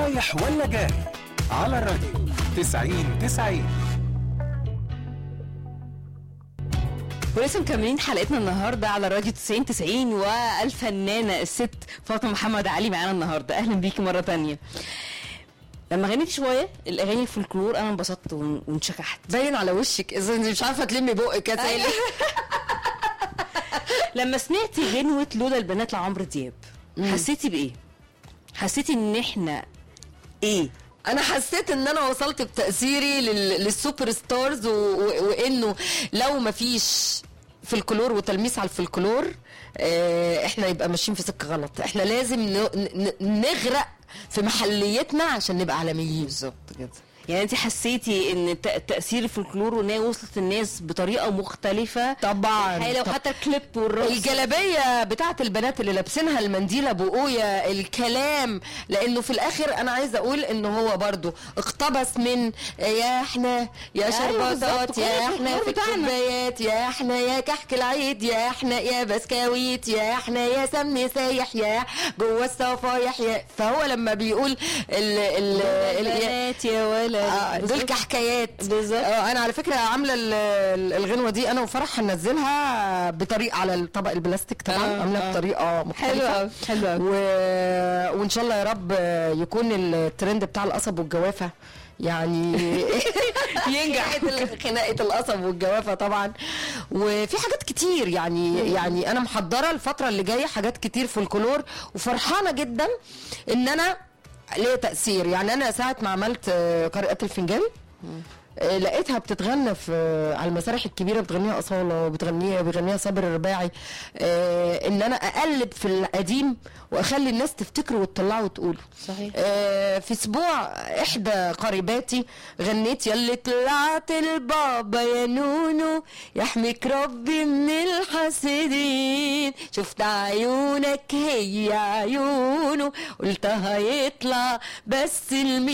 رايح ولا جاي على الراديو 90 90 ولسه مكملين حلقتنا النهارده على راديو 90 90 والفنانه الست فاطمه محمد علي معانا النهارده اهلا بيكي مره تانية لما غنيت شويه الاغاني الفولكلور انا انبسطت ون- وانشكحت باين على وشك اذا انت مش عارفه تلمي بقك يا سالي لما سمعتي غنوه لولا البنات لعمرو دياب حسيتي بايه حسيتي ان احنا ايه انا حسيت ان انا وصلت بتاثيري لل- للسوبر ستارز و... و... وانه لو ما فيش فلكلور وتلميس على الفلكلور آه، احنا يبقى ماشيين في سكه غلط احنا لازم ن... ن... نغرق في محليتنا عشان نبقى عالميين بالظبط كده يعني انت حسيتي ان ت- تاثير الفولكلور وان هي وصلت الناس بطريقه مختلفه طبعا الحقيقة لو طب- حتى الكليب والرقص الجلابيه بتاعت البنات اللي لابسينها المنديل ابو قويه الكلام لانه في الاخر انا عايزه اقول ان هو برضو اقتبس من يا احنا يا أيوة شربطات بالظبط، يا كل احنا الفولكلور في بتاعنا. الكوبايات يا احنا يا كحك العيد يا احنا يا بسكويت يا احنا يا سمن سايح يا جوه الصفايح يا فهو لما بيقول ال ال ال البنات يا ولد آه، دول كحكايات بالظبط. آه، انا على فكره عامله ال- ال- الغنوه دي انا وفرح هننزلها بطريقه على الطبق البلاستيك طبعا آه، عاملاها آه. بطريقه مختلفه حلو قوي حلو قوي و... وان شاء الله يا رب يكون الترند بتاع القصب والجوافه يعني ينجح خناقه القصب والجوافه طبعا وفي حاجات كتير يعني يعني انا محضره الفتره اللي جايه حاجات كتير في الكلور وفرحانه جدا ان انا ليه تاثير يعني انا ساعه ما عملت آه، قارئة الفنجان آه، لقيتها بتتغنى في على المسارح الكبيره بتغنيها اصاله وبتغنيها بيغنيها صابر الرباعي آه، ان انا اقلب في القديم واخلي الناس تفتكره وتطلعه وتقوله صحيح. آه، في اسبوع احدى قريباتي غنيت يلي طلعت البابا يا نونو يحميك ربي من الحاسدين شفت عيونك هي عيونه قلت هيطلع بس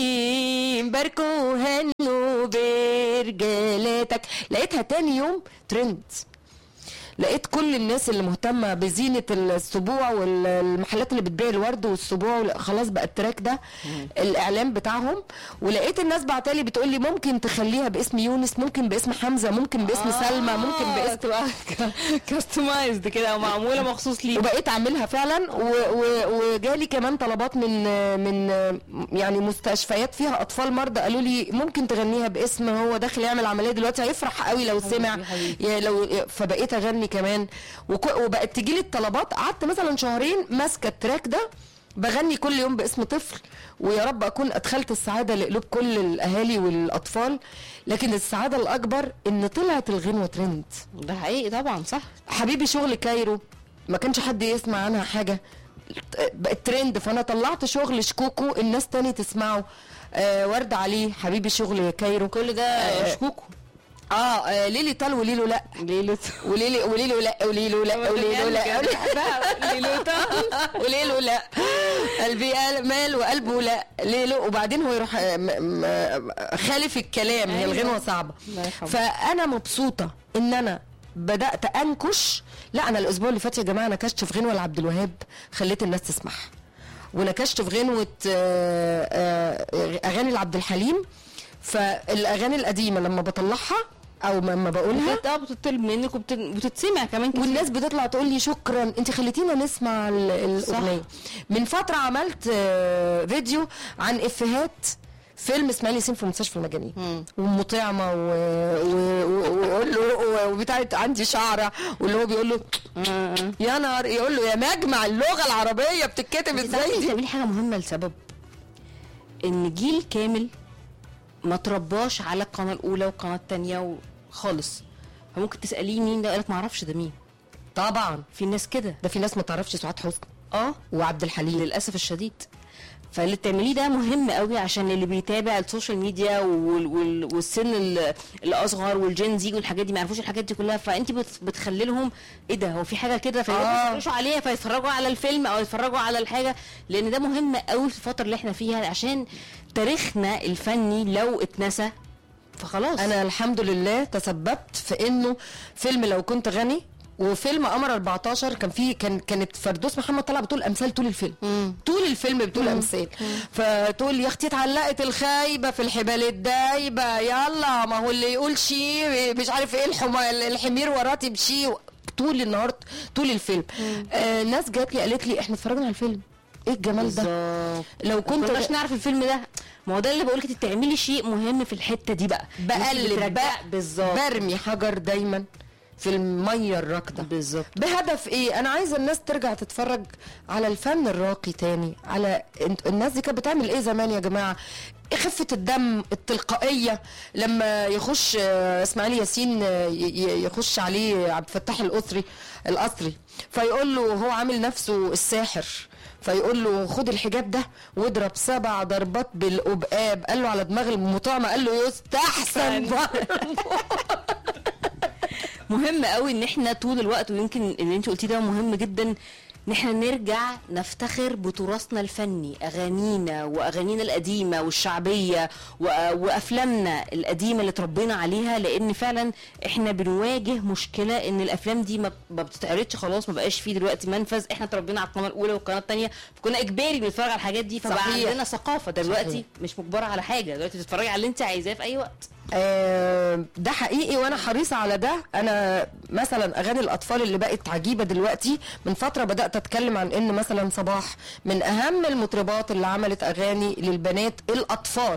المين باركوا هنوا برجالاتك لقيتها تاني يوم ترند لقيت كل الناس اللي مهتمه بزينه السبوع والمحلات اللي بتبيع الورد والسبوع وال- خلاص بقى التراك ده الاعلان بتاعهم ولقيت الناس بعتالي بتقول لي ممكن تخليها باسم يونس ممكن باسم حمزه ممكن باسم سلمى ممكن باسم تبقى كاستمايزد كده او معموله مخصوص ليه وبقيت اعملها فعلا و- و- وجالي كمان طلبات من من يعني مستشفيات فيها اطفال مرضى قالوا لي ممكن تغنيها باسم هو داخل يعمل عمليه دلوقتي هيفرح قوي لو سمع حبيبي. يا لو فبقيت اغني كمان وك- وبقت تجيلي الطلبات قعدت مثلا شهرين ماسكه التراك ده بغني كل يوم باسم طفل ويا رب اكون ادخلت السعاده لقلوب كل الاهالي والاطفال لكن السعاده الاكبر ان طلعت الغنوه ترند ده حقيقي طبعا صح حبيبي شغل كايرو ما كانش حد يسمع عنها حاجه بقت ترند فانا طلعت شغل شكوكو الناس تاني تسمعه آه ورد عليه حبيبي شغل كايرو كل ده آه، شكوكو اه, آه ليلي طال وليلو لا ليلو وليلي وليلو لا وليلو لا وليلو لا ليلو وليلو لا قلبي قال- مال وقلبه لا ليلو وبعدين هو يروح آه، م- م- خالف الكلام هي أيوة. الغنوه صعبه الله يرحمه. فانا مبسوطه ان انا بدات انكش لا انا الاسبوع اللي فات يا جماعه نكشت في غنوه لعبد الوهاب خليت الناس تسمعها ونكشت في غنوه آه، آه، اغاني لعبد الحليم فالاغاني القديمه لما بطلعها او لما بقولها اه بتطلب منك وبت- وبتتسمع كمان كتير والناس بتطلع تقول لي شكرا انت خليتينا نسمع ال- الاغنيه من فتره عملت آه، فيديو عن افيهات فيلم اسماعيل ياسين في مستشفى المجانين ومطعمه و... و... و... ويقول له وبتاعت عندي شعره واللي هو بيقول له يا نهار يقول له يا مجمع اللغه العربيه بتتكتب ازاي ازاي دي تعملي حاجه مهمه لسبب ان جيل كامل ما ترباش على القناه الاولى والقناه الثانيه خالص فممكن تساليه مين ده يقول لك ما اعرفش ده مين طبعا في ناس كده ده في ناس ما تعرفش سعاد حسني اه وعبد الحليم للاسف الشديد فاللي بتعمليه ده مهم قوي عشان اللي بيتابع السوشيال ميديا وال وال والسن ال- الاصغر والجين زي والحاجات دي ما يعرفوش الحاجات دي كلها فانت بت- بتخلي لهم ايه ده هو في حاجه كده فيروحوا آه. يسرشوا عليها فيتفرجوا على الفيلم او يتفرجوا على الحاجه لان ده مهم قوي في الفتره اللي احنا فيها عشان تاريخنا الفني لو اتنسى فخلاص انا الحمد لله تسببت في انه فيلم لو كنت غني وفيلم قمر 14 كان فيه كان كانت فردوس محمد طلع بتقول امثال طول الفيلم طول الفيلم بتقول امثال فتقول يا اختي اتعلقت الخايبه في الحبال الدايبه يلا ما هو اللي يقول شي مش عارف ايه الحما الحمير وراه تمشي طول النهار طول الفيلم آه ناس جات لي قالت لي احنا اتفرجنا على الفيلم ايه الجمال ده بالظبط لو كنت كناش نعرف الفيلم ده ما هو ده اللي بقولك انت بتعملي شيء مهم في الحته دي بقى انت بقلب بترجع- بقى بالظبط برمي حجر دايما في الميه الراكده بالظبط بهدف ايه انا عايزه الناس ترجع تتفرج على الفن الراقي تاني على انت- الناس دي كانت بتعمل ايه زمان يا جماعه إيه خفه الدم التلقائيه لما يخش آه، اسماعيل ياسين آه، ي- ي- يخش عليه عبد الفتاح الاسري القصري فيقول له هو عامل نفسه الساحر فيقول له خد الحجاب ده واضرب سبع ضربات بالقبقاب قال له على دماغ المطعمه قال له يستحسن مهم قوي ان احنا طول الوقت ويمكن اللي انت قلتيه ده مهم جدا ان احنا نرجع نفتخر بتراثنا الفني اغانينا واغانينا القديمه والشعبيه و- وافلامنا القديمه اللي اتربينا عليها لان فعلا احنا بنواجه مشكله ان الافلام دي ما ما بتتعرضش خلاص ما بقاش فيه دلوقتي منفذ احنا اتربينا على القناه الاولى والقناه الثانيه فكنا اجباري بنتفرج على الحاجات دي فبقى صحيح. عندنا ثقافه دلوقتي صحيح. مش مجبره على حاجه دلوقتي بتتفرجي على اللي انت عايزاه في اي وقت آه، ده حقيقي وانا حريصه على ده انا مثلا اغاني الاطفال اللي بقت عجيبه دلوقتي من فتره بدات اتكلم عن ان مثلا صباح من اهم المطربات اللي عملت اغاني للبنات الاطفال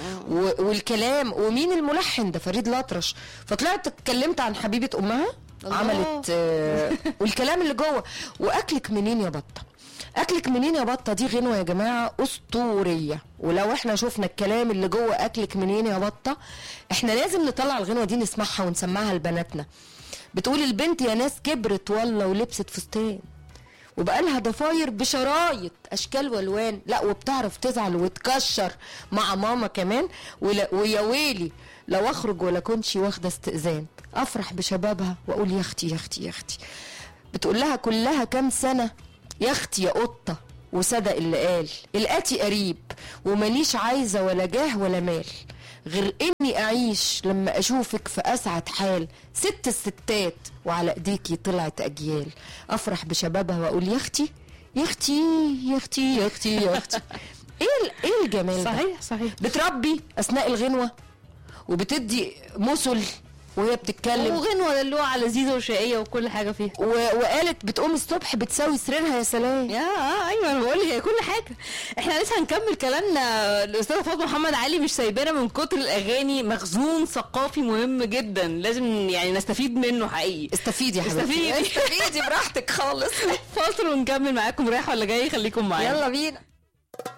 و- والكلام ومين الملحن ده فريد الأطرش فطلعت اتكلمت عن حبيبه امها الله. عملت آه، والكلام اللي جوه واكلك منين يا بطه اكلك منين يا بطه دي غنوه يا جماعه اسطوريه ولو احنا شفنا الكلام اللي جوه اكلك منين يا بطه احنا لازم نطلع الغنوه دي نسمعها ونسمعها لبناتنا بتقول البنت يا ناس كبرت والله ولبست فستان وبقى لها ضفاير بشرايط اشكال والوان لا وبتعرف تزعل وتكشر مع ماما كمان ولا ويا ويلي لو اخرج ولا كنتش واخده استئذان افرح بشبابها واقول يا اختي يا اختي يا اختي بتقول لها كلها كام سنه يا اختي يا قطه وصدق اللي قال الاتي قريب ومانيش عايزه ولا جاه ولا مال غير اني اعيش لما اشوفك في اسعد حال ست الستات وعلى ايديكي طلعت اجيال افرح بشبابها واقول يا اختي يا اختي يا اختي يا اختي يا اختي ايه ال- ايه الجمال ده صحيح صحيح بتربي اثناء الغنوه وبتدي مثل وهي بتتكلم وغنوه دلوعه لذيذه وشقيه وكل حاجه فيها و... وقالت بتقوم الصبح بتساوي سريرها يا سلام يا آه ايوه انا بقول لك هي كل حاجه احنا لسه هنكمل كلامنا الاستاذه فاطمه محمد علي مش سايبانا من كتر الاغاني مخزون ثقافي مهم جدا لازم يعني نستفيد منه حقيقي استفيدي يا حبيبتي استفيدي. استفيدي براحتك خالص فاصل ونكمل معاكم رايح ولا جاي خليكم معانا يلا بينا